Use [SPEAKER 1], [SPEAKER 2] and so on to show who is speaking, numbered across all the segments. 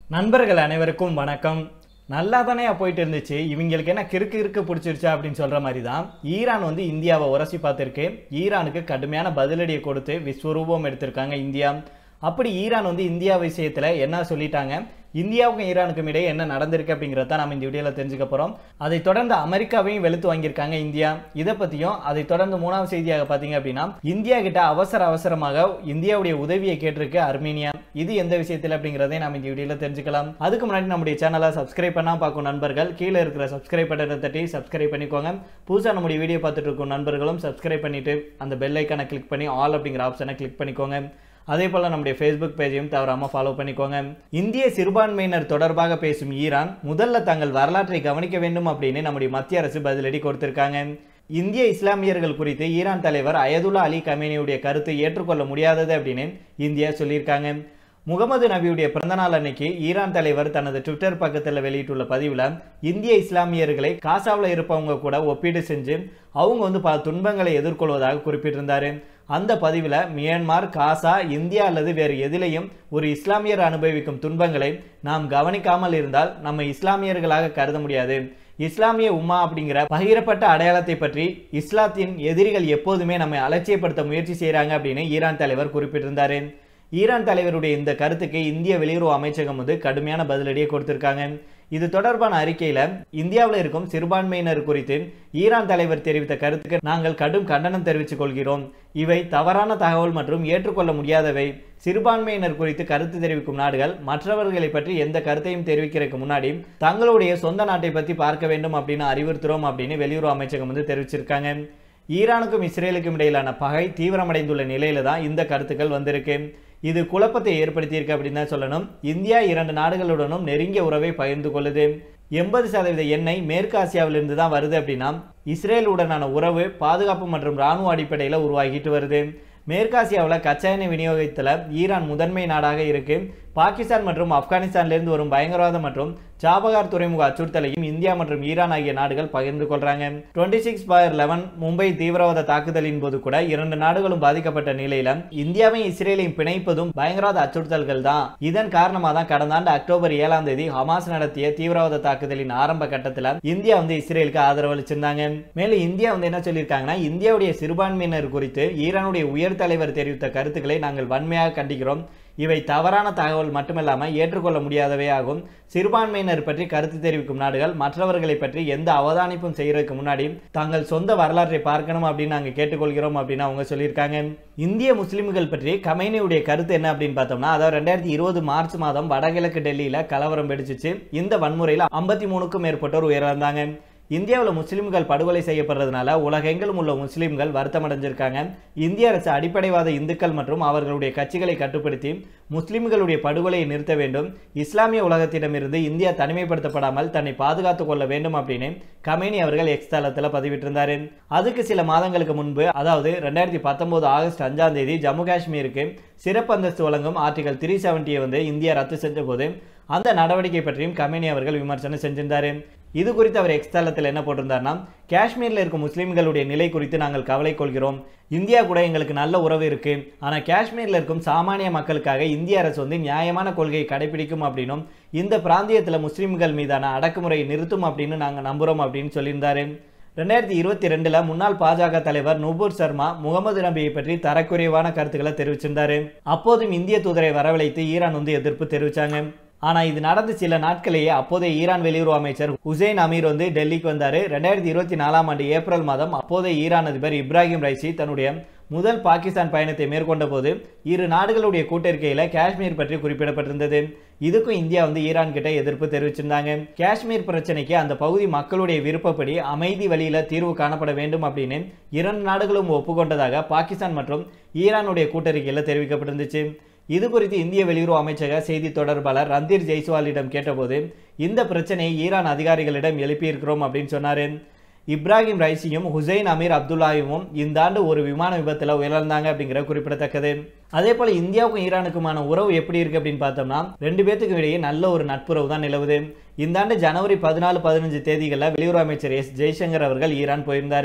[SPEAKER 1] நண்பர்கள் அனைவருக்கும் வணக்கம் நல்லா தானே போயிட்டு இருந்துச்சு இவங்களுக்கு என்ன கிறுக்கு கிறுக்கு பிடிச்சிருச்சா அப்படின்னு சொல்ற மாதிரி தான் ஈரான் வந்து இந்தியாவை உரசி பார்த்துருக்கு ஈரானுக்கு கடுமையான பதிலடியை கொடுத்து விஸ்வரூபம் எடுத்திருக்காங்க இந்தியா அப்படி ஈரான் வந்து இந்தியா விஷயத்துல என்ன சொல்லிட்டாங்க இந்தியாவுக்கும் ஈரானுக்கும் இடையே என்ன நடந்திருக்கு அப்படிங்கிறத தான் நம்ம இந்த வீடியோவில் தெரிஞ்சுக்க போகிறோம் அதை தொடர்ந்து அமெரிக்காவையும் வெளுத்து வாங்கியிருக்காங்க இந்தியா இதை பற்றியும் அதை தொடர்ந்து மூணாவது செய்தியாக பார்த்தீங்க அப்படின்னா இந்தியா கிட்ட அவசர அவசரமாக இந்தியாவுடைய உதவியை கேட்டிருக்கு அர்மீனியா இது எந்த விஷயத்தில் அப்படிங்கிறதை நம்ம இந்த வீடியோவில் தெரிஞ்சுக்கலாம் அதுக்கு முன்னாடி நம்முடைய சேனலை சப்ஸ்கிரைப் பண்ணா பார்க்கும் நண்பர்கள் கீழே இருக்கிற சப்ஸ்கிரைப் பட்டனை தட்டி சப்ஸ்கிரைப் பண்ணிக்கோங்க புதுசாக நம்முடைய வீடியோ பார்த்துட்டு இருக்கும் நண்பர்களும் சப்ஸ்கிரைப் பண்ணிட்டு அந்த பெல் ஐக்கானை கிளிக் பண்ணி ஆல் அப்படிங்கிற ஆப்ஷனை கிளிக் பண்ணிக்கோங்க அதே போல் நம்முடைய ஃபேஸ்புக் பேஜையும் தவறாமல் ஃபாலோ பண்ணிக்கோங்க இந்திய சிறுபான்மையினர் தொடர்பாக பேசும் ஈரான் முதல்ல தங்கள் வரலாற்றை கவனிக்க வேண்டும் அப்படின்னு நம்முடைய மத்திய அரசு பதிலடி கொடுத்திருக்காங்க இந்திய இஸ்லாமியர்கள் குறித்து ஈரான் தலைவர் அயதுல்லா அலி கமேனியுடைய கருத்தை ஏற்றுக்கொள்ள முடியாதது அப்படின்னு இந்தியா சொல்லியிருக்காங்க முகமது நபியுடைய பிறந்தநாள் அன்னைக்கு ஈரான் தலைவர் தனது ட்விட்டர் பக்கத்தில் வெளியிட்டுள்ள பதிவில் இந்திய இஸ்லாமியர்களை காசாவில் இருப்பவங்க கூட ஒப்பீடு செஞ்சு அவங்க வந்து பல துன்பங்களை எதிர்கொள்வதாக குறிப்பிட்டிருந்தாரு அந்த பதிவில் மியான்மார் காசா இந்தியா அல்லது வேறு எதிலையும் ஒரு இஸ்லாமியர் அனுபவிக்கும் துன்பங்களை நாம் கவனிக்காமல் இருந்தால் நம்ம இஸ்லாமியர்களாக கருத முடியாது இஸ்லாமிய உம்மா அப்படிங்கிற பகிரப்பட்ட அடையாளத்தை பற்றி இஸ்லாத்தின் எதிரிகள் எப்போதுமே நம்மை அலட்சியப்படுத்த முயற்சி செய்கிறாங்க அப்படின்னு ஈரான் தலைவர் குறிப்பிட்டிருந்தாரு ஈரான் தலைவருடைய இந்த கருத்துக்கு இந்திய வெளியுறவு அமைச்சகம் வந்து கடுமையான பதிலடியை கொடுத்திருக்காங்க இது தொடர்பான அறிக்கையில இந்தியாவில் இருக்கும் சிறுபான்மையினர் குறித்து ஈரான் தலைவர் தெரிவித்த கருத்துக்கு நாங்கள் கடும் கண்டனம் தெரிவித்துக் கொள்கிறோம் இவை தவறான தகவல் மற்றும் ஏற்றுக்கொள்ள முடியாதவை சிறுபான்மையினர் குறித்து கருத்து தெரிவிக்கும் நாடுகள் மற்றவர்களை பற்றி எந்த கருத்தையும் தெரிவிக்கிறதுக்கு முன்னாடி தங்களுடைய சொந்த நாட்டை பற்றி பார்க்க வேண்டும் அப்படின்னு அறிவுறுத்துறோம் அப்படின்னு வெளியுறவு அமைச்சகம் வந்து தெரிவிச்சிருக்காங்க ஈரானுக்கும் இஸ்ரேலுக்கும் இடையிலான பகை தீவிரமடைந்துள்ள நிலையில தான் இந்த கருத்துக்கள் வந்திருக்கு இது குழப்பத்தை ஏற்படுத்தியிருக்கு அப்படின்னு தான் சொல்லணும் இந்தியா இரண்டு நாடுகளுடனும் நெருங்கிய உறவை பகிர்ந்து கொள்ளுது எண்பது சதவீத எண்ணெய் மேற்கு ஆசியாவிலிருந்து தான் வருது அப்படின்னா இஸ்ரேலுடனான உறவு பாதுகாப்பு மற்றும் இராணுவ அடிப்படையில் உருவாகிட்டு வருது மேற்காசியாவில் கச்சா எண்ணெய் விநியோகத்தில் ஈரான் முதன்மை நாடாக இருக்கு பாகிஸ்தான் மற்றும் ஆப்கானிஸ்தான்லேருந்து வரும் பயங்கரவாதம் மற்றும் சாபகார் துறைமுக அச்சுறுத்தலையும் இந்தியா மற்றும் ஈரான் ஆகிய நாடுகள் பகிர்ந்து கொள்றாங்க twenty six by eleven Mumbai தீவிரவாத தாக்குதலின் போது கூட இரண்டு நாடுகளும் பாதிக்கப்பட்ட நிலையில இந்தியாவையும் இஸ்ரேலையும் பிணைப்பதும் பயங்கரவாத அச்சுறுத்தல்கள் தான் இதன் காரணமாக தான் கடந்த ஆண்டு அக்டோபர் ஏழாம் தேதி ஹமாஸ் நடத்திய தீவிரவாத தாக்குதலின் ஆரம்ப கட்டத்தில் இந்தியா வந்து இஸ்ரேலுக்கு ஆதரவு அளிச்சிருந்தாங்க மேலும் இந்தியா வந்து என்ன சொல்லியிருக்காங்கன்னா இந்தியாவுடைய சிறுபான்மையினர் குறித்து ஈரானுடைய உயர் தலைவர் தெரிவித்த கருத்துக்களை நாங்கள் வன்மையாக கண்டிக்கிறோம் இவை தவறான தகவல் மட்டுமல்லாமல் ஏற்றுக்கொள்ள முடியாதவை ஆகும் சிறுபான்மையினர் பற்றி கருத்து தெரிவிக்கும் நாடுகள் மற்றவர்களை பற்றி எந்த அவதானிப்பும் செய்யறதுக்கு முன்னாடி தங்கள் சொந்த வரலாற்றை பார்க்கணும் அப்படின்னு நாங்கள் கேட்டுக்கொள்கிறோம் அப்படின்னு அவங்க சொல்லியிருக்காங்க இந்திய முஸ்லிம்கள் பற்றி கமைனியுடைய கருத்து என்ன அப்படின்னு பார்த்தோம்னா அதாவது ரெண்டாயிரத்தி இருபது மார்ச் மாதம் வடகிழக்கு டெல்லியில கலவரம் வெடிச்சிச்சு இந்த வன்முறையில் ஐம்பத்தி மூணுக்கும் மேற்பட்டோர் உயர்ந்தாங்க இந்தியாவில் முஸ்லிம்கள் படுகொலை செய்யப்படுறதுனால உலகெங்கிலும் உள்ள முஸ்லிம்கள் வருத்தமடைஞ்சிருக்காங்க இந்திய அரசு அடிப்படைவாத இந்துக்கள் மற்றும் அவர்களுடைய கட்சிகளை கட்டுப்படுத்தி முஸ்லிம்களுடைய படுகொலையை நிறுத்த வேண்டும் இஸ்லாமிய உலகத்திடமிருந்து இந்தியா தனிமைப்படுத்தப்படாமல் தன்னை பாதுகாத்துக் கொள்ள வேண்டும் அப்படின்னு கமேனி அவர்கள் எக்ஸ் தளத்தில் பதிவிட்டிருந்தாரு அதுக்கு சில மாதங்களுக்கு முன்பு அதாவது ரெண்டாயிரத்தி பத்தொன்பது ஆகஸ்ட் அஞ்சாம் தேதி ஜம்மு காஷ்மீருக்கு சிறப்பு அந்தஸ்து வழங்கும் ஆர்டிகல் த்ரீ செவன்ட்டியை வந்து இந்தியா ரத்து செஞ்ச போது அந்த நடவடிக்கை பற்றியும் கமேனி அவர்கள் விமர்சனம் செஞ்சிருந்தாரு இது குறித்து அவர் எக்ஸ் தளத்தில் என்ன போட்டிருந்தார்னா காஷ்மீரில் இருக்கும் முஸ்லீம்களுடைய நிலை குறித்து நாங்கள் கவலை கொள்கிறோம் இந்தியா கூட எங்களுக்கு நல்ல உறவு இருக்கு ஆனால் காஷ்மீரில் இருக்கும் சாமானிய மக்களுக்காக இந்திய அரசு வந்து நியாயமான கொள்கையை கடைபிடிக்கும் அப்படின்னும் இந்த பிராந்தியத்தில் முஸ்லீம்கள் மீதான அடக்குமுறையை நிறுத்தும் அப்படின்னு நாங்கள் நம்புகிறோம் அப்படின்னு சொல்லியிருந்தாரு ரெண்டாயிரத்தி இருபத்தி ரெண்டுல முன்னாள் பாஜக தலைவர் நுபூர் சர்மா முகமது நபியை பற்றி தரக்குறைவான கருத்துக்களை தெரிவிச்சிருந்தாரு அப்போதும் இந்திய தூதரை வரவழைத்து ஈரான் வந்து எதிர்ப்பு தெரிவிச்சாங்க ஆனா இது நடந்து சில நாட்களேயே அப்போதைய ஈரான் வெளியுறவு அமைச்சர் ஹுசைன் அமீர் வந்து டெல்லிக்கு வந்தாரு ரெண்டாயிரத்தி இருபத்தி நாலாம் ஆண்டு ஏப்ரல் மாதம் அப்போதைய ஈரான் அதிபர் இப்ராஹிம் ரைசி தன்னுடைய முதல் பாகிஸ்தான் பயணத்தை மேற்கொண்ட போது இரு நாடுகளுடைய கூட்டறிக்கையில காஷ்மீர் பற்றி குறிப்பிடப்பட்டிருந்தது இதுக்கும் இந்தியா வந்து ஈரான் கிட்ட எதிர்ப்பு தெரிவிச்சிருந்தாங்க காஷ்மீர் பிரச்சனைக்கு அந்த பகுதி மக்களுடைய விருப்பப்படி அமைதி வழியில தீர்வு காணப்பட வேண்டும் அப்படின்னு இரண்டு நாடுகளும் ஒப்புக்கொண்டதாக பாகிஸ்தான் மற்றும் ஈரானுடைய கூட்டறிக்கையில தெரிவிக்கப்பட்டிருந்துச்சு இது குறித்து இந்திய வெளியுறவு அமைச்சக செய்தி தொடர்பாளர் ரந்தீர் ஜெய்ஸ்வாலிடம் கேட்டபோது இந்த பிரச்சனையை ஈரான் அதிகாரிகளிடம் எழுப்பியிருக்கிறோம் அப்படின்னு சொன்னாரு இப்ராஹிம் ரைசியும் ஹுசைன் அமீர் அப்துல்லாயும் இந்த ஆண்டு ஒரு விமான விபத்தில் உயர்ந்தாங்க அப்படிங்கிற குறிப்பிடத்தக்கது அதே போல இந்தியாவுக்கும் ஈரானுக்குமான உறவு எப்படி இருக்கு அப்படின்னு பார்த்தோம்னா ரெண்டு பேத்துக்கும் இடையே நல்ல ஒரு நட்புறவு தான் நிலவுது இந்த ஆண்டு ஜனவரி பதினாலு பதினஞ்சு தேதிகளில் வெளியுறவு அமைச்சர் எஸ் ஜெய்சங்கர் அவர்கள் ஈரான் போயிருந்தாரு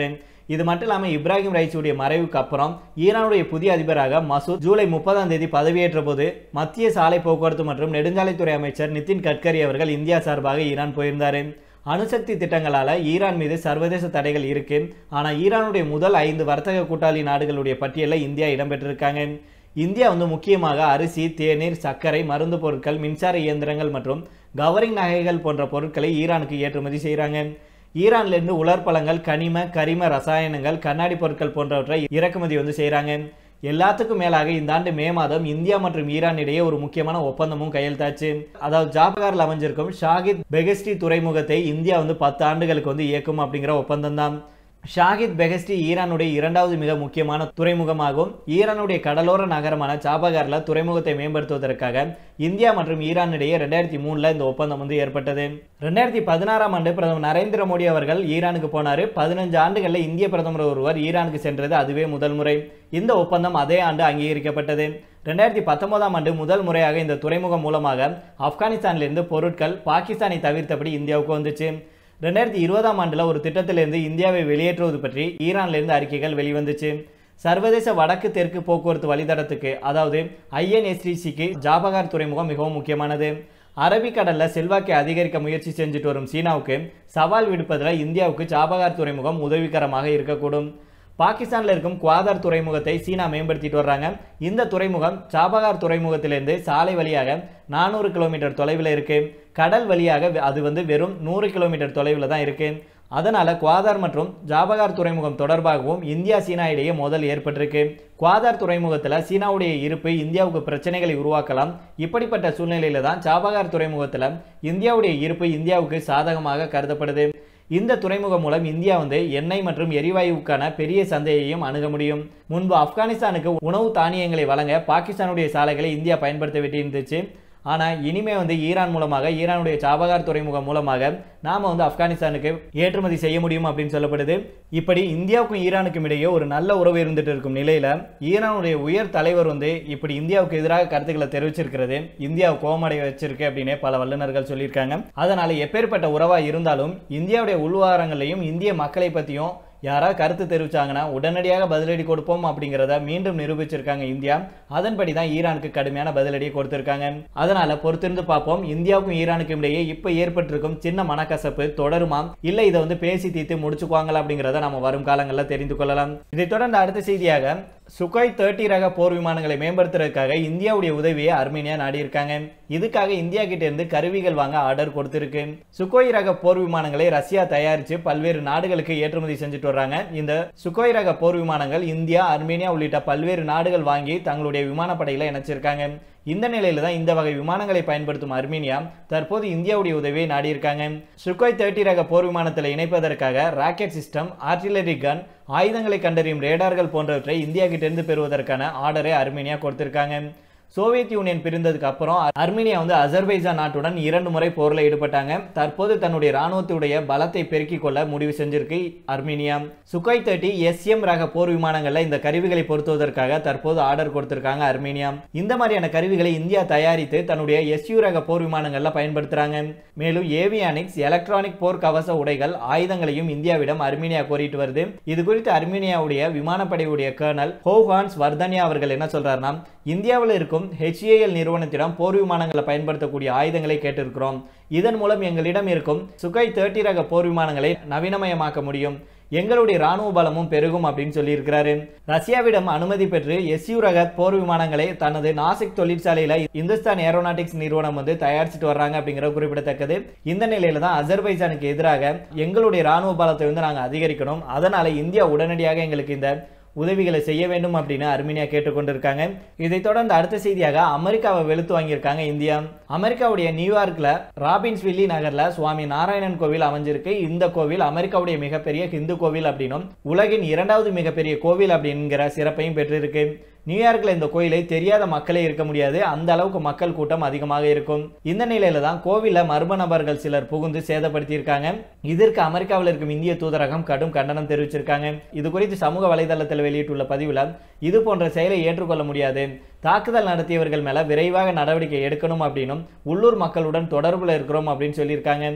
[SPEAKER 1] இது மட்டும் இல்லாமல் இப்ராஹிம் ரைஸுடைய மறைவுக்கு அப்புறம் ஈரானுடைய புதிய அதிபராக மசூத் ஜூலை முப்பதாம் தேதி பதவியேற்ற போது மத்திய சாலை போக்குவரத்து மற்றும் நெடுஞ்சாலைத்துறை அமைச்சர் நிதின் கட்கரி அவர்கள் இந்தியா சார்பாக ஈரான் போயிருந்தார் அணுசக்தி திட்டங்களால ஈரான் மீது சர்வதேச தடைகள் இருக்கு ஆனால் ஈரானுடைய முதல் ஐந்து வர்த்தக கூட்டாளி நாடுகளுடைய பட்டியலில் இந்தியா இடம்பெற்றிருக்காங்க இந்தியா வந்து முக்கியமாக அரிசி தேநீர் சர்க்கரை மருந்து பொருட்கள் மின்சார இயந்திரங்கள் மற்றும் கவரிங் நகைகள் போன்ற பொருட்களை ஈரானுக்கு ஏற்றுமதி செய்கிறாங்க ஈரான்லேருந்து உலர்பழங்கள் கனிம கரிம ரசாயனங்கள் கண்ணாடி பொருட்கள் போன்றவற்றை இறக்குமதி வந்து செய்கிறாங்க எல்லாத்துக்கும் மேலாக இந்த ஆண்டு மே மாதம் இந்தியா மற்றும் ஈரான் இடையே ஒரு முக்கியமான ஒப்பந்தமும் கையெழுத்தாச்சு அதாவது ஜாபகாரில் அமைஞ்சிருக்கும் ஷாகித் பெகஸ்டி துறைமுகத்தை இந்தியா வந்து பத்து ஆண்டுகளுக்கு வந்து இயக்கும் அப்படிங்கிற ஒப்பந்தம் தான் ஷாகித் பெகஸ்டி ஈரானுடைய இரண்டாவது மிக முக்கியமான துறைமுகமாகும் ஈரானுடைய கடலோர நகரமான சாபகாரில் துறைமுகத்தை மேம்படுத்துவதற்காக இந்தியா மற்றும் ஈரான் இடையே ரெண்டாயிரத்தி மூணுல இந்த ஒப்பந்தம் வந்து ஏற்பட்டது ரெண்டாயிரத்தி பதினாறாம் ஆண்டு பிரதமர் நரேந்திர மோடி அவர்கள் ஈரானுக்கு போனார் பதினஞ்சு ஆண்டுகளில் இந்திய பிரதமர் ஒருவர் ஈரானுக்கு சென்றது அதுவே முதல் முறை இந்த ஒப்பந்தம் அதே ஆண்டு அங்கீகரிக்கப்பட்டது ரெண்டாயிரத்தி பத்தொன்பதாம் ஆண்டு முதல் முறையாக இந்த துறைமுகம் மூலமாக ஆப்கானிஸ்தானிலிருந்து பொருட்கள் பாகிஸ்தானை தவிர்த்தபடி இந்தியாவுக்கு வந்துச்சு ரெண்டாயிரத்தி இருபதாம் ஆண்டில் ஒரு திட்டத்திலிருந்து இந்தியாவை வெளியேற்றுவது பற்றி ஈரான்லேருந்து அறிக்கைகள் வெளிவந்துச்சு சர்வதேச வடக்கு தெற்கு போக்குவரத்து வழித்தடத்துக்கு அதாவது ஐஎன்எஸ்டிசிக்கு ஜாபகார் துறைமுகம் மிகவும் முக்கியமானது அரபிக்கடலில் செல்வாக்கை அதிகரிக்க முயற்சி செஞ்சுட்டு வரும் சீனாவுக்கு சவால் விடுப்பதில் இந்தியாவுக்கு ஜாபகார் துறைமுகம் உதவிகரமாக இருக்கக்கூடும் பாகிஸ்தானில் இருக்கும் குவாதார் துறைமுகத்தை சீனா மேம்படுத்திட்டு வர்றாங்க இந்த துறைமுகம் சாபகார் துறைமுகத்திலிருந்து சாலை வழியாக நானூறு கிலோமீட்டர் தொலைவில் இருக்கு கடல் வழியாக அது வந்து வெறும் நூறு கிலோமீட்டர் தொலைவில் தான் இருக்கு அதனால குவாதார் மற்றும் ஜாபகார் துறைமுகம் தொடர்பாகவும் இந்தியா சீனா இடையே மோதல் ஏற்பட்டிருக்கு குவாதார் துறைமுகத்தில் சீனாவுடைய இருப்பு இந்தியாவுக்கு பிரச்சனைகளை உருவாக்கலாம் இப்படிப்பட்ட சூழ்நிலையில தான் ஜாபகார் துறைமுகத்தில் இந்தியாவுடைய இருப்பு இந்தியாவுக்கு சாதகமாக கருதப்படுது இந்த துறைமுகம் மூலம் இந்தியா வந்து எண்ணெய் மற்றும் எரிவாயுவுக்கான பெரிய சந்தையையும் அணுக முடியும் முன்பு ஆப்கானிஸ்தானுக்கு உணவு தானியங்களை வழங்க பாகிஸ்தானுடைய சாலைகளை இந்தியா பயன்படுத்த வேண்டியிருந்துச்சு ஆனால் இனிமே வந்து ஈரான் மூலமாக ஈரானுடைய சாபகார் துறைமுகம் மூலமாக நாம் வந்து ஆப்கானிஸ்தானுக்கு ஏற்றுமதி செய்ய முடியும் அப்படின்னு சொல்லப்படுது இப்படி இந்தியாவுக்கும் ஈரானுக்கும் இடையே ஒரு நல்ல உறவு இருந்துட்டு இருக்கும் நிலையில் ஈரானுடைய உயர் தலைவர் வந்து இப்படி இந்தியாவுக்கு எதிராக கருத்துக்களை தெரிவிச்சிருக்கிறது இந்தியாவை கோமடைய வச்சிருக்கு அப்படின்னு பல வல்லுநர்கள் சொல்லியிருக்காங்க அதனால எப்பேற்பட்ட உறவாக இருந்தாலும் இந்தியாவுடைய உள்வாரங்களையும் இந்திய மக்களை பற்றியும் யாராவது கருத்து தெரிவிச்சாங்கன்னா உடனடியாக பதிலடி கொடுப்போம் அப்படிங்கிறத மீண்டும் நிரூபிச்சிருக்காங்க இந்தியா அதன்படி தான் ஈரானுக்கு கடுமையான பதிலடியை கொடுத்திருக்காங்க அதனால பொறுத்திருந்து பார்ப்போம் இந்தியாவுக்கும் ஈரானுக்கும் இடையே இப்போ ஏற்பட்டிருக்கும் சின்ன மனக்கசப்பு தொடருமா இல்லை இதை வந்து பேசி தீர்த்து முடிச்சுக்குவாங்களா அப்படிங்கிறத நம்ம வரும் காலங்களில் தெரிந்து கொள்ளலாம் இதைத் தொடர்ந்து அடுத்த செய்தியாக சுகாய் தேர்ட்டி ரக போர் விமானங்களை மேம்படுத்துறதுக்காக இந்தியாவுடைய உதவியை அர்மேனியா நாடியிருக்காங்க இதுக்காக இந்தியா கிட்ட இருந்து கருவிகள் வாங்க ஆர்டர் கொடுத்திருக்கு சுகோய் ரக போர் விமானங்களை ரஷ்யா தயாரித்து பல்வேறு நாடுகளுக்கு ஏற்றுமதி செஞ்சுட்டு வர்றாங்க இந்த சுகோய் ரக போர் விமானங்கள் இந்தியா அர்மேனியா உள்ளிட்ட பல்வேறு நாடுகள் வாங்கி தங்களுடைய விமானப்படையில இணைச்சிருக்காங்க இந்த நிலையில தான் இந்த வகை விமானங்களை பயன்படுத்தும் அர்மீனியா தற்போது இந்தியாவுடைய உதவியை நாடியிருக்காங்க சுகோய் தேர்ட்டி ரக போர் விமானத்தில் இணைப்பதற்காக ராக்கெட் சிஸ்டம் ஆர்டிலரி கன் ஆயுதங்களை கண்டறியும் ரேடார்கள் போன்றவற்றை இந்தியா கிட்டேருந்து பெறுவதற்கான ஆர்டரை அர்மீனியா கொடுத்திருக்காங்க சோவியத் யூனியன் பிரிந்ததுக்கு அப்புறம் அர்மீனியா வந்து அசர்பைஜான் நாட்டுடன் இரண்டு முறை போரில் ஈடுபட்டாங்க தற்போது தன்னுடைய ராணுவத்துடைய பலத்தை பெருக்கிக் கொள்ள முடிவு செஞ்சிருக்கு அர்மீனியா சுகாய் தேர்ட்டி எஸ்எம் ரக போர் விமானங்கள்ல இந்த கருவிகளை பொருத்துவதற்காக தற்போது ஆர்டர் கொடுத்திருக்காங்க அர்மீனியா இந்த மாதிரியான கருவிகளை இந்தியா தயாரித்து தன்னுடைய எஸ்யூ ரக போர் விமானங்கள்ல பயன்படுத்துறாங்க மேலும் ஏவியானிக்ஸ் எலக்ட்ரானிக் போர் கவச உடைகள் ஆயுதங்களையும் இந்தியாவிடம் அர்மீனியா கோரிட்டு வருது இது குறித்து அர்மீனியாவுடைய விமானப்படையுடைய கர்னல் ஹோஹான்ஸ் வர்தனியா அவர்கள் என்ன சொல்றாருன்னா இந்தியாவில் இருக்கும் ஹெச்ஏஎல் நிறுவனத்திடம் போர் விமானங்களை பயன்படுத்தக்கூடிய ஆயுதங்களை கேட்டிருக்கிறோம் இதன் மூலம் எங்களிடம் இருக்கும் சுகை தேர்ட்டி ரக போர் விமானங்களை நவீனமயமாக்க முடியும் எங்களுடைய ராணுவ பலமும் பெருகும் அப்படின்னு சொல்லியிருக்கிறாரு ரஷ்யாவிடம் அனுமதி பெற்று எஸ்யூ ரக போர் விமானங்களை தனது நாசிக் தொழிற்சாலையில இந்துஸ்தான் ஏரோநாட்டிக்ஸ் நிறுவனம் வந்து தயாரிச்சுட்டு வர்றாங்க அப்படிங்கிறது குறிப்பிடத்தக்கது இந்த நிலையில தான் அசர்பைஜானுக்கு எதிராக எங்களுடைய ராணுவ பலத்தை வந்து நாங்கள் அதிகரிக்கணும் அதனால இந்தியா உடனடியாக எங்களுக்கு இந்த உதவிகளை செய்ய வேண்டும் அப்படின்னு அர்மீனியா கேட்டுக்கொண்டிருக்காங்க இதைத் தொடர்ந்து அடுத்த செய்தியாக அமெரிக்காவை வெளுத்து வாங்கியிருக்காங்க இந்தியா அமெரிக்காவுடைய நியூயார்க்ல ராபின்ஸ்வில்லி நகர்ல சுவாமி நாராயணன் கோவில் அமைஞ்சிருக்கு இந்த கோவில் அமெரிக்காவுடைய மிகப்பெரிய ஹிந்து கோவில் அப்படின்னும் உலகின் இரண்டாவது மிகப்பெரிய கோவில் அப்படிங்கிற சிறப்பையும் பெற்றிருக்கு நியூயார்க்ல இந்த கோயிலை தெரியாத மக்களே இருக்க முடியாது அந்த அளவுக்கு மக்கள் கூட்டம் அதிகமாக இருக்கும் இந்த நிலையில தான் கோவில மர்ம நபர்கள் சிலர் புகுந்து சேதப்படுத்தியிருக்காங்க இதற்கு அமெரிக்காவில் இருக்கும் இந்திய தூதரகம் கடும் கண்டனம் தெரிவிச்சிருக்காங்க இது குறித்து சமூக வலைதளத்தில் வெளியிட்டுள்ள பதிவில் இது போன்ற செயலை ஏற்றுக்கொள்ள முடியாது தாக்குதல் நடத்தியவர்கள் மேல விரைவாக நடவடிக்கை எடுக்கணும் அப்படின்னும் உள்ளூர் மக்களுடன் தொடர்புல இருக்கிறோம் அப்படின்னு சொல்லியிருக்காங்க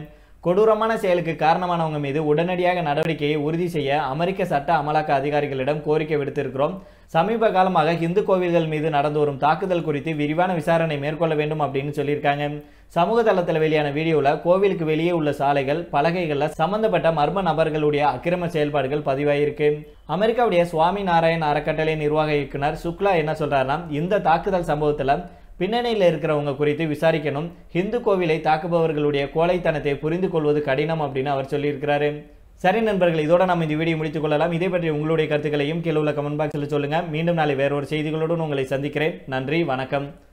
[SPEAKER 1] கொடூரமான செயலுக்கு காரணமானவங்க மீது உடனடியாக நடவடிக்கையை உறுதி செய்ய அமெரிக்க சட்ட அமலாக்க அதிகாரிகளிடம் கோரிக்கை விடுத்திருக்கிறோம் சமீப காலமாக இந்து கோவில்கள் மீது நடந்து வரும் தாக்குதல் குறித்து விரிவான விசாரணை மேற்கொள்ள வேண்டும் அப்படின்னு சொல்லியிருக்காங்க சமூக தளத்தில் வெளியான வீடியோவில் கோவிலுக்கு வெளியே உள்ள சாலைகள் பலகைகளில் சம்பந்தப்பட்ட மர்ம நபர்களுடைய அக்கிரம செயல்பாடுகள் பதிவாயிருக்கு அமெரிக்காவுடைய சுவாமி நாராயண் அறக்கட்டளை நிர்வாக இயக்குனர் சுக்லா என்ன சொல்றாருன்னா இந்த தாக்குதல் சம்பவத்தில் பின்னணியில் இருக்கிறவங்க குறித்து விசாரிக்கணும் ஹிந்து கோவிலை தாக்குபவர்களுடைய கோழைத்தனத்தை புரிந்து கொள்வது கடினம் அப்படின்னு அவர் சொல்லியிருக்கிறாரு சரி நண்பர்கள் இதோட நம்ம இந்த வீடியோ முடித்துக் கொள்ளலாம் இதை பற்றி உங்களுடைய கருத்துக்களையும் கீழே உள்ள கமெண்ட் பாக்ஸில் சொல்லுங்க மீண்டும் நாளை வேற ஒரு செய்திகளுடன் உங்களை சந்திக்கிறேன் நன்றி வணக்கம்